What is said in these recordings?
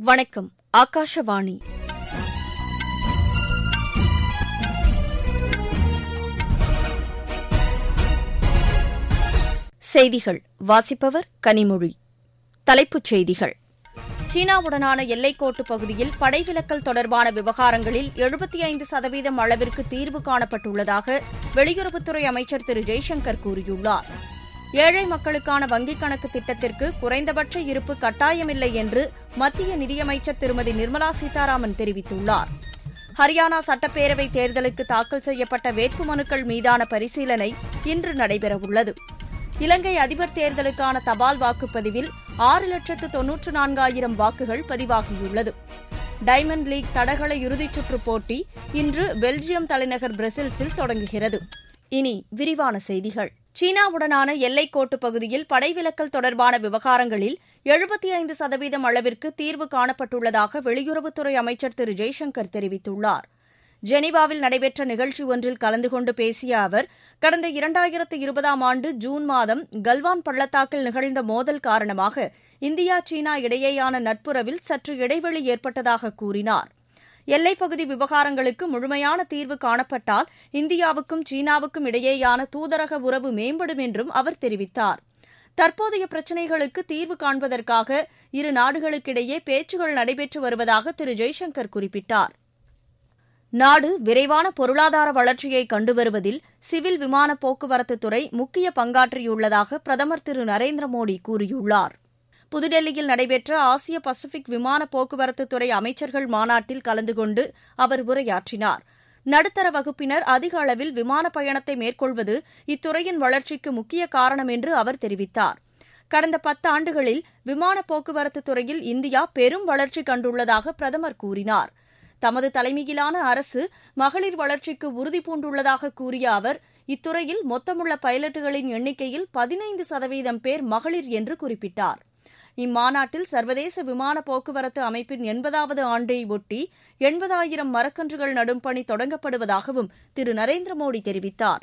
வணக்கம் ஆகாஷவாணி செய்திகள் வாசிப்பவர் கனிமொழி தலைப்புச் செய்திகள் சீனாவுடனான எல்லைக்கோட்டு பகுதியில் படைவிலக்கல் தொடர்பான விவகாரங்களில் எழுபத்தி ஐந்து சதவீதம் அளவிற்கு தீர்வு காணப்பட்டுள்ளதாக வெளியுறவுத்துறை அமைச்சர் திரு ஜெய்சங்கர் கூறியுள்ளார் ஏழை மக்களுக்கான வங்கிக் கணக்கு திட்டத்திற்கு குறைந்தபட்ச இருப்பு கட்டாயமில்லை என்று மத்திய நிதியமைச்சர் திருமதி நிர்மலா சீதாராமன் தெரிவித்துள்ளார் ஹரியானா சட்டப்பேரவைத் தேர்தலுக்கு தாக்கல் செய்யப்பட்ட வேட்புமனுக்கள் மீதான பரிசீலனை இன்று நடைபெறவுள்ளது இலங்கை அதிபர் தேர்தலுக்கான தபால் வாக்குப்பதிவில் ஆறு லட்சத்து தொன்னூற்று நான்காயிரம் வாக்குகள் பதிவாகியுள்ளது டைமண்ட் லீக் தடகள இறுதிச் சுற்றுப் போட்டி இன்று பெல்ஜியம் தலைநகர் பிரசில்ஸில் தொடங்குகிறது இனி விரிவான செய்திகள் சீனாவுடனான எல்லைக்கோட்டு பகுதியில் படைவிலக்கல் தொடர்பான விவகாரங்களில் எழுபத்தி ஐந்து சதவீதம் அளவிற்கு தீர்வு காணப்பட்டுள்ளதாக வெளியுறவுத்துறை அமைச்சர் திரு ஜெய்சங்கர் தெரிவித்துள்ளார் ஜெனீவாவில் நடைபெற்ற நிகழ்ச்சி ஒன்றில் கலந்து கொண்டு பேசிய அவர் கடந்த இரண்டாயிரத்து இருபதாம் ஆண்டு ஜூன் மாதம் கல்வான் பள்ளத்தாக்கில் நிகழ்ந்த மோதல் காரணமாக இந்தியா சீனா இடையேயான நட்புறவில் சற்று இடைவெளி ஏற்பட்டதாக கூறினார் எல்லைப்பகுதி விவகாரங்களுக்கு முழுமையான தீர்வு காணப்பட்டால் இந்தியாவுக்கும் சீனாவுக்கும் இடையேயான தூதரக உறவு மேம்படும் என்றும் அவர் தெரிவித்தார் தற்போதைய பிரச்சினைகளுக்கு தீர்வு காண்பதற்காக இரு நாடுகளுக்கிடையே பேச்சுகள் நடைபெற்று வருவதாக திரு ஜெய்சங்கர் குறிப்பிட்டார் நாடு விரைவான பொருளாதார வளர்ச்சியை கண்டு வருவதில் சிவில் விமான போக்குவரத்து துறை முக்கிய பங்காற்றியுள்ளதாக பிரதமர் திரு நரேந்திர மோடி கூறியுள்ளார் புதுடெல்லியில் நடைபெற்ற ஆசிய பசிபிக் விமான போக்குவரத்து துறை அமைச்சர்கள் மாநாட்டில் கலந்து கொண்டு அவர் உரையாற்றினார் நடுத்தர வகுப்பினர் அதிக அளவில் விமான பயணத்தை மேற்கொள்வது இத்துறையின் வளர்ச்சிக்கு முக்கிய காரணம் என்று அவர் தெரிவித்தார் கடந்த பத்தாண்டுகளில் விமான போக்குவரத்து துறையில் இந்தியா பெரும் வளர்ச்சி கண்டுள்ளதாக பிரதமர் கூறினார் தமது தலைமையிலான அரசு மகளிர் வளர்ச்சிக்கு உறுதி பூண்டுள்ளதாக கூறிய அவர் இத்துறையில் மொத்தமுள்ள பைலட்டுகளின் எண்ணிக்கையில் பதினைந்து சதவீதம் பேர் மகளிர் என்று குறிப்பிட்டார் இம்மாநாட்டில் சர்வதேச விமான போக்குவரத்து அமைப்பின் எண்பதாவது ஆண்டை ஒட்டி எண்பதாயிரம் மரக்கன்றுகள் நடும் பணி தொடங்கப்படுவதாகவும் திரு நரேந்திர மோடி தெரிவித்தார்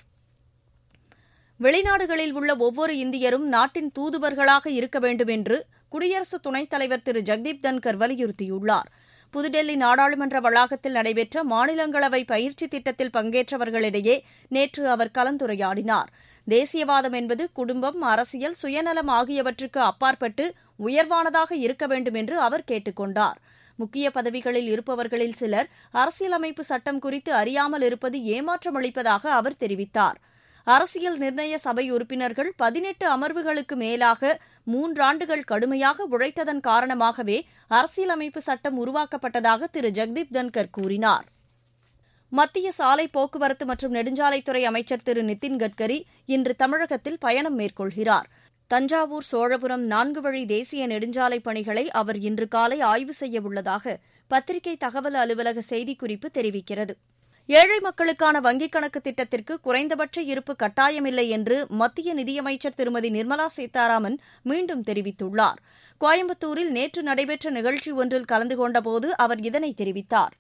வெளிநாடுகளில் உள்ள ஒவ்வொரு இந்தியரும் நாட்டின் தூதுவர்களாக இருக்க வேண்டும் என்று குடியரசு துணைத் தலைவர் திரு ஜெக்தீப் தன்கர் வலியுறுத்தியுள்ளார் புதுடெல்லி நாடாளுமன்ற வளாகத்தில் நடைபெற்ற மாநிலங்களவை பயிற்சி திட்டத்தில் பங்கேற்றவர்களிடையே நேற்று அவர் கலந்துரையாடினார் தேசியவாதம் என்பது குடும்பம் அரசியல் சுயநலம் ஆகியவற்றுக்கு அப்பாற்பட்டு உயர்வானதாக இருக்க வேண்டும் என்று அவர் கேட்டுக் கொண்டார் முக்கிய பதவிகளில் இருப்பவர்களில் சிலர் அரசியலமைப்பு சட்டம் குறித்து அறியாமல் இருப்பது ஏமாற்றமளிப்பதாக அவர் தெரிவித்தார் அரசியல் நிர்ணய சபை உறுப்பினர்கள் பதினெட்டு அமர்வுகளுக்கு மேலாக மூன்றாண்டுகள் கடுமையாக உழைத்ததன் காரணமாகவே அரசியலமைப்பு சட்டம் உருவாக்கப்பட்டதாக திரு ஜெக்தீப் தன்கர் கூறினார் மத்திய சாலை போக்குவரத்து மற்றும் நெடுஞ்சாலைத்துறை அமைச்சர் திரு நிதின் கட்கரி இன்று தமிழகத்தில் பயணம் மேற்கொள்கிறார் தஞ்சாவூர் சோழபுரம் நான்கு வழி தேசிய நெடுஞ்சாலை பணிகளை அவர் இன்று காலை ஆய்வு செய்ய உள்ளதாக பத்திரிகை தகவல் அலுவலக செய்திக்குறிப்பு தெரிவிக்கிறது ஏழை மக்களுக்கான வங்கிக் கணக்கு திட்டத்திற்கு குறைந்தபட்ச இருப்பு கட்டாயமில்லை என்று மத்திய நிதியமைச்சர் திருமதி நிர்மலா சீதாராமன் மீண்டும் தெரிவித்துள்ளார் கோயம்புத்தூரில் நேற்று நடைபெற்ற நிகழ்ச்சி ஒன்றில் கலந்து கொண்டபோது அவர் இதனை தெரிவித்தார்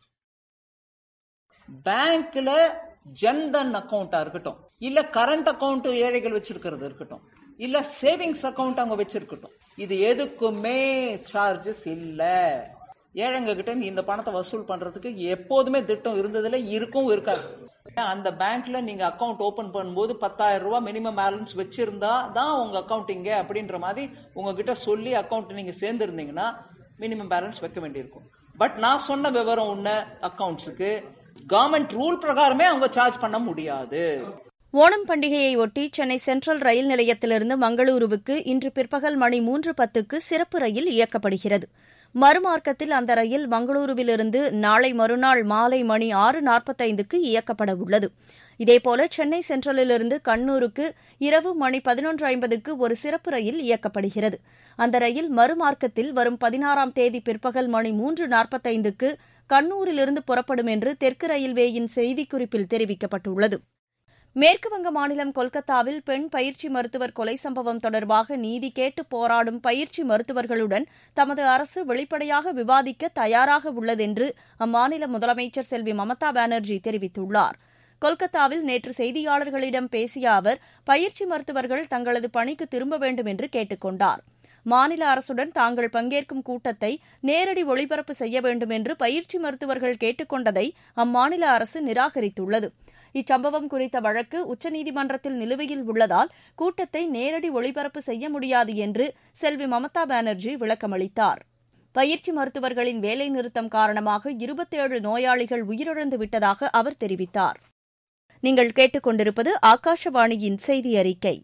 பேங்க்ல ஜன்தன் அக்கவுண்டா இருக்கட்டும் இல்ல கரண்ட் அக்கவுண்ட் ஏழைகள் வச்சிருக்கிறது இருக்கட்டும் இல்ல சேவிங்ஸ் அக்கவுண்ட் அவங்க வச்சிருக்கட்டும் இது எதுக்குமே சார்ஜஸ் இல்ல ஏழைங்க கிட்ட இருந்து இந்த பணத்தை வசூல் பண்றதுக்கு எப்போதுமே திட்டம் இருந்ததுல இருக்கும் இருக்காது அந்த பேங்க்ல நீங்க அக்கவுண்ட் ஓபன் பண்ணும்போது பத்தாயிரம் ரூபாய் மினிமம் பேலன்ஸ் வச்சிருந்தா தான் உங்க அக்கவுண்ட் இங்க அப்படின்ற மாதிரி உங்ககிட்ட சொல்லி அக்கவுண்ட் நீங்க சேர்ந்திருந்தீங்கன்னா மினிமம் பேலன்ஸ் வைக்க வேண்டியிருக்கும் பட் நான் சொன்ன விவரம் உன்ன அக்கவுண்ட்ஸுக்கு கவர்மெண்ட் ரூல் பிரகாரமே அவங்க சார்ஜ் பண்ண முடியாது ஓணம் பண்டிகையை ஒட்டி சென்னை சென்ட்ரல் ரயில் நிலையத்திலிருந்து மங்களூருவுக்கு இன்று பிற்பகல் மணி மூன்று பத்துக்கு சிறப்பு ரயில் இயக்கப்படுகிறது மறுமார்க்கத்தில் அந்த ரயில் மங்களூருவிலிருந்து நாளை மறுநாள் மாலை மணி ஆறு நாற்பத்தைந்துக்கு இயக்கப்பட உள்ளது இதேபோல சென்னை சென்ட்ரலிலிருந்து கண்ணூருக்கு இரவு மணி பதினொன்று ஐம்பதுக்கு ஒரு சிறப்பு ரயில் இயக்கப்படுகிறது அந்த ரயில் மறுமார்க்கத்தில் வரும் பதினாறாம் தேதி பிற்பகல் மணி மூன்று நாற்பத்தைந்துக்கு கண்ணூரிலிருந்து புறப்படும் என்று தெற்கு ரயில்வேயின் செய்திக்குறிப்பில் தெரிவிக்கப்பட்டுள்ளது மேற்குவங்க மாநிலம் கொல்கத்தாவில் பெண் பயிற்சி மருத்துவர் கொலை சம்பவம் தொடர்பாக நீதி கேட்டு போராடும் பயிற்சி மருத்துவர்களுடன் தமது அரசு வெளிப்படையாக விவாதிக்க தயாராக உள்ளதென்று அம்மாநில முதலமைச்சர் செல்வி மமதா பானர்ஜி தெரிவித்துள்ளார் கொல்கத்தாவில் நேற்று செய்தியாளர்களிடம் பேசிய அவர் பயிற்சி மருத்துவர்கள் தங்களது பணிக்கு திரும்ப வேண்டும் என்று கேட்டுக் கொண்டார் மாநில அரசுடன் தாங்கள் பங்கேற்கும் கூட்டத்தை நேரடி ஒளிபரப்பு செய்ய வேண்டும் என்று பயிற்சி மருத்துவர்கள் கேட்டுக் கொண்டதை அம்மாநில அரசு நிராகரித்துள்ளது இச்சம்பவம் குறித்த வழக்கு உச்சநீதிமன்றத்தில் நிலுவையில் உள்ளதால் கூட்டத்தை நேரடி ஒளிபரப்பு செய்ய முடியாது என்று செல்வி மமதா பானர்ஜி விளக்கமளித்தார் பயிற்சி மருத்துவர்களின் வேலைநிறுத்தம் காரணமாக இருபத்தேழு நோயாளிகள் உயிரிழந்து விட்டதாக அவர் தெரிவித்தார் நீங்கள் கேட்டுக்கொண்டிருப்பது ஆகாஷவாணியின் செய்தி அறிக்கை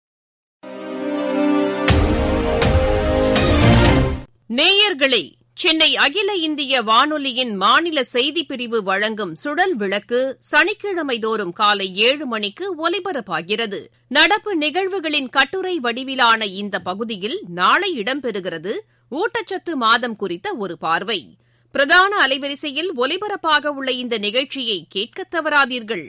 நேயர்களே சென்னை அகில இந்திய வானொலியின் மாநில செய்திப் பிரிவு வழங்கும் சுடல் விளக்கு சனிக்கிழமை தோறும் காலை ஏழு மணிக்கு ஒலிபரப்பாகிறது நடப்பு நிகழ்வுகளின் கட்டுரை வடிவிலான இந்த பகுதியில் நாளை இடம்பெறுகிறது ஊட்டச்சத்து மாதம் குறித்த ஒரு பார்வை பிரதான அலைவரிசையில் ஒலிபரப்பாக உள்ள இந்த நிகழ்ச்சியை கேட்கத் தவறாதீர்கள்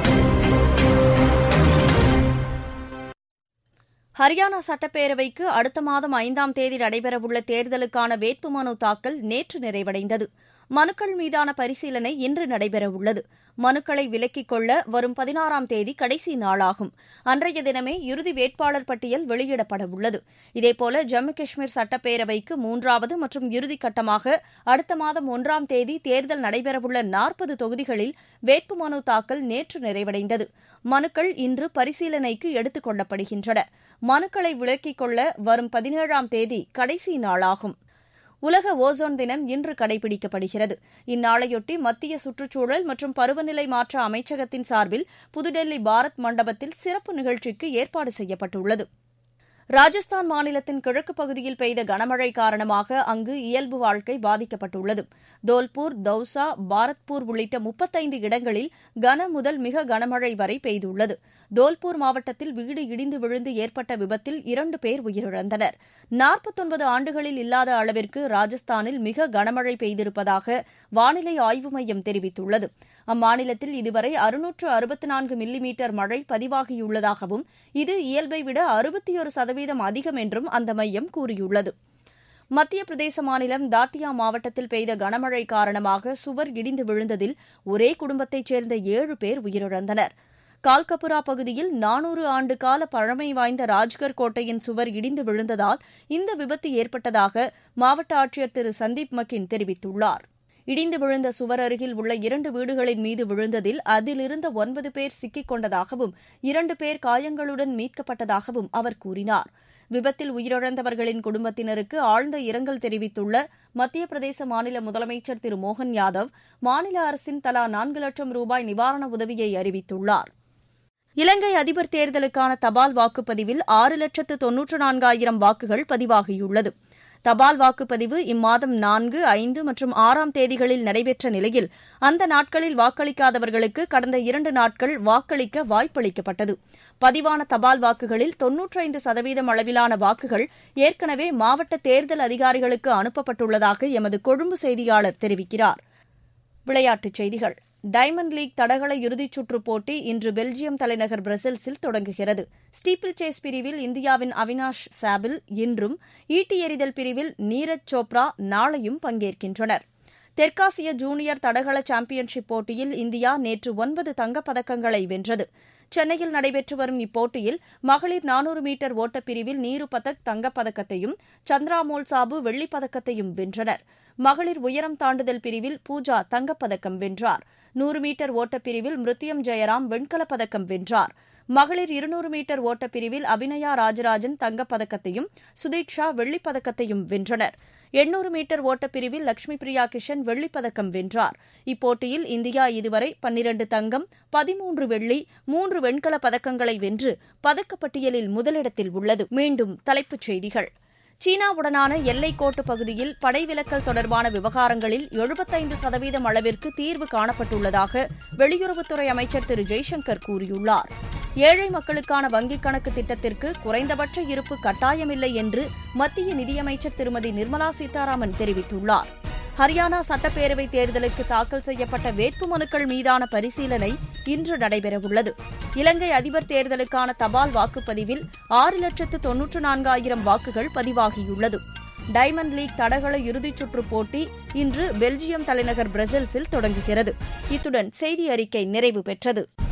ஹரியானா சட்டப்பேரவைக்கு அடுத்த மாதம் ஐந்தாம் தேதி நடைபெறவுள்ள தேர்தலுக்கான வேட்புமனு தாக்கல் நேற்று நிறைவடைந்தது மனுக்கள் மீதான பரிசீலனை இன்று நடைபெறவுள்ளது மனுக்களை விலக்கிக் கொள்ள வரும் பதினாறாம் தேதி கடைசி நாளாகும் அன்றைய தினமே இறுதி வேட்பாளர் பட்டியல் வெளியிடப்படவுள்ளது இதேபோல ஜம்மு காஷ்மீர் சட்டப்பேரவைக்கு மூன்றாவது மற்றும் இறுதிக்கட்டமாக அடுத்த மாதம் ஒன்றாம் தேதி தேர்தல் நடைபெறவுள்ள நாற்பது தொகுதிகளில் வேட்புமனு தாக்கல் நேற்று நிறைவடைந்தது மனுக்கள் இன்று பரிசீலனைக்கு எடுத்துக் கொள்ளப்படுகின்றன மனுக்களை விலக்கிக் கொள்ள வரும் பதினேழாம் தேதி கடைசி நாளாகும் உலக ஓசோன் தினம் இன்று கடைபிடிக்கப்படுகிறது இந்நாளையொட்டி மத்திய சுற்றுச்சூழல் மற்றும் பருவநிலை மாற்ற அமைச்சகத்தின் சார்பில் புதுடெல்லி பாரத் மண்டபத்தில் சிறப்பு நிகழ்ச்சிக்கு ஏற்பாடு செய்யப்பட்டுள்ளது ராஜஸ்தான் மாநிலத்தின் கிழக்கு பகுதியில் பெய்த கனமழை காரணமாக அங்கு இயல்பு வாழ்க்கை பாதிக்கப்பட்டுள்ளது தோல்பூர் தௌசா பாரத்பூர் உள்ளிட்ட முப்பத்தைந்து இடங்களில் கன முதல் மிக கனமழை வரை பெய்துள்ளது தோல்பூர் மாவட்டத்தில் வீடு இடிந்து விழுந்து ஏற்பட்ட விபத்தில் இரண்டு பேர் உயிரிழந்தனர் நாற்பத்தொன்பது ஆண்டுகளில் இல்லாத அளவிற்கு ராஜஸ்தானில் மிக கனமழை பெய்திருப்பதாக வானிலை ஆய்வு மையம் தெரிவித்துள்ளது அம்மாநிலத்தில் இதுவரை அறுநூற்று அறுபத்தி நான்கு மில்லிமீட்டர் மழை பதிவாகியுள்ளதாகவும் இது இயல்பை விட அறுபத்தியொரு சதவீதம் அதிகம் என்றும் அந்த மையம் கூறியுள்ளது மத்திய பிரதேச மாநிலம் தாட்டியா மாவட்டத்தில் பெய்த கனமழை காரணமாக சுவர் இடிந்து விழுந்ததில் ஒரே குடும்பத்தைச் சேர்ந்த ஏழு பேர் உயிரிழந்தனர் கால்கபுரா பகுதியில் நானூறு ஆண்டு கால பழமை வாய்ந்த ராஜ்கர் கோட்டையின் சுவர் இடிந்து விழுந்ததால் இந்த விபத்து ஏற்பட்டதாக மாவட்ட ஆட்சியர் திரு சந்தீப் மக்கின் தெரிவித்துள்ளார் இடிந்து விழுந்த சுவர் அருகில் உள்ள இரண்டு வீடுகளின் மீது விழுந்ததில் அதிலிருந்த ஒன்பது பேர் சிக்கிக் கொண்டதாகவும் இரண்டு பேர் காயங்களுடன் மீட்கப்பட்டதாகவும் அவர் கூறினார் விபத்தில் உயிரிழந்தவர்களின் குடும்பத்தினருக்கு ஆழ்ந்த இரங்கல் தெரிவித்துள்ள மத்திய பிரதேச மாநில முதலமைச்சர் திரு மோகன் யாதவ் மாநில அரசின் தலா நான்கு லட்சம் ரூபாய் நிவாரண உதவியை அறிவித்துள்ளார் இலங்கை அதிபர் தேர்தலுக்கான தபால் வாக்குப்பதிவில் ஆறு லட்சத்து தொன்னூற்று நான்காயிரம் வாக்குகள் பதிவாகியுள்ளது தபால் வாக்குப்பதிவு இம்மாதம் நான்கு ஐந்து மற்றும் ஆறாம் தேதிகளில் நடைபெற்ற நிலையில் அந்த நாட்களில் வாக்களிக்காதவர்களுக்கு கடந்த இரண்டு நாட்கள் வாக்களிக்க வாய்ப்பளிக்கப்பட்டது பதிவான தபால் வாக்குகளில் தொன்னூற்றைந்து சதவீதம் அளவிலான வாக்குகள் ஏற்கனவே மாவட்ட தேர்தல் அதிகாரிகளுக்கு அனுப்பப்பட்டுள்ளதாக எமது கொழும்பு செய்தியாளர் தெரிவிக்கிறார் விளையாட்டுச் செய்திகள் டைமண்ட் லீக் தடகள இறுதிச் சுற்றுப் போட்டி இன்று பெல்ஜியம் தலைநகர் பிரசல்ஸில் தொடங்குகிறது ஸ்டீப்பிள் சேஸ் பிரிவில் இந்தியாவின் அவினாஷ் சாபில் இன்றும் ஈட்டி எறிதல் பிரிவில் நீரஜ் சோப்ரா நாளையும் பங்கேற்கின்றனர் தெற்காசிய ஜூனியர் தடகள சாம்பியன்ஷிப் போட்டியில் இந்தியா நேற்று ஒன்பது தங்கப்பதக்கங்களை வென்றது சென்னையில் நடைபெற்று வரும் இப்போட்டியில் மகளிர் நானூறு மீட்டர் ஓட்டப்பிரிவில் நீரு பதக் தங்கப்பதக்கத்தையும் சந்திரா மோல் சாபு வெள்ளிப் பதக்கத்தையும் வென்றனர் மகளிர் உயரம் தாண்டுதல் பிரிவில் பூஜா தங்கப்பதக்கம் வென்றார் நூறு மீட்டர் ஓட்டப்பிரிவில் மிருத்யம் ஜெயராம் வெண்கலப் பதக்கம் வென்றார் மகளிர் இருநூறு மீட்டர் ஓட்டப்பிரிவில் அபிநயா ராஜராஜன் தங்கப்பதக்கத்தையும் சுதீக்ஷா வெள்ளிப் பதக்கத்தையும் வென்றனர் எண்ணூறு மீட்டர் ஓட்டப்பிரிவில் லட்சுமி பிரியா கிஷன் வெள்ளிப் பதக்கம் வென்றார் இப்போட்டியில் இந்தியா இதுவரை பன்னிரண்டு தங்கம் பதிமூன்று வெள்ளி மூன்று வெண்கலப் பதக்கங்களை வென்று பதக்கப்பட்டியலில் முதலிடத்தில் உள்ளது மீண்டும் தலைப்புச் செய்திகள் சீனாவுடனான எல்லைக்கோட்டு பகுதியில் படை விலக்கல் தொடர்பான விவகாரங்களில் எழுபத்தைந்து சதவீதம் அளவிற்கு தீர்வு காணப்பட்டுள்ளதாக வெளியுறவுத்துறை அமைச்சர் திரு ஜெய்சங்கர் கூறியுள்ளார் ஏழை மக்களுக்கான வங்கிக் கணக்கு திட்டத்திற்கு குறைந்தபட்ச இருப்பு கட்டாயமில்லை என்று மத்திய நிதியமைச்சர் திருமதி நிர்மலா சீதாராமன் தெரிவித்துள்ளார் ஹரியானா சட்டப்பேரவைத் தேர்தலுக்கு தாக்கல் செய்யப்பட்ட வேட்புமனுக்கள் மீதான பரிசீலனை இன்று நடைபெறவுள்ளது இலங்கை அதிபர் தேர்தலுக்கான தபால் வாக்குப்பதிவில் ஆறு லட்சத்து தொன்னூற்று நான்காயிரம் வாக்குகள் பதிவாகியுள்ளது டைமண்ட் லீக் தடகள இறுதிச் சுற்றுப் போட்டி இன்று பெல்ஜியம் தலைநகர் பிரசல்ஸில் தொடங்குகிறது இத்துடன் செய்தி அறிக்கை நிறைவு பெற்றது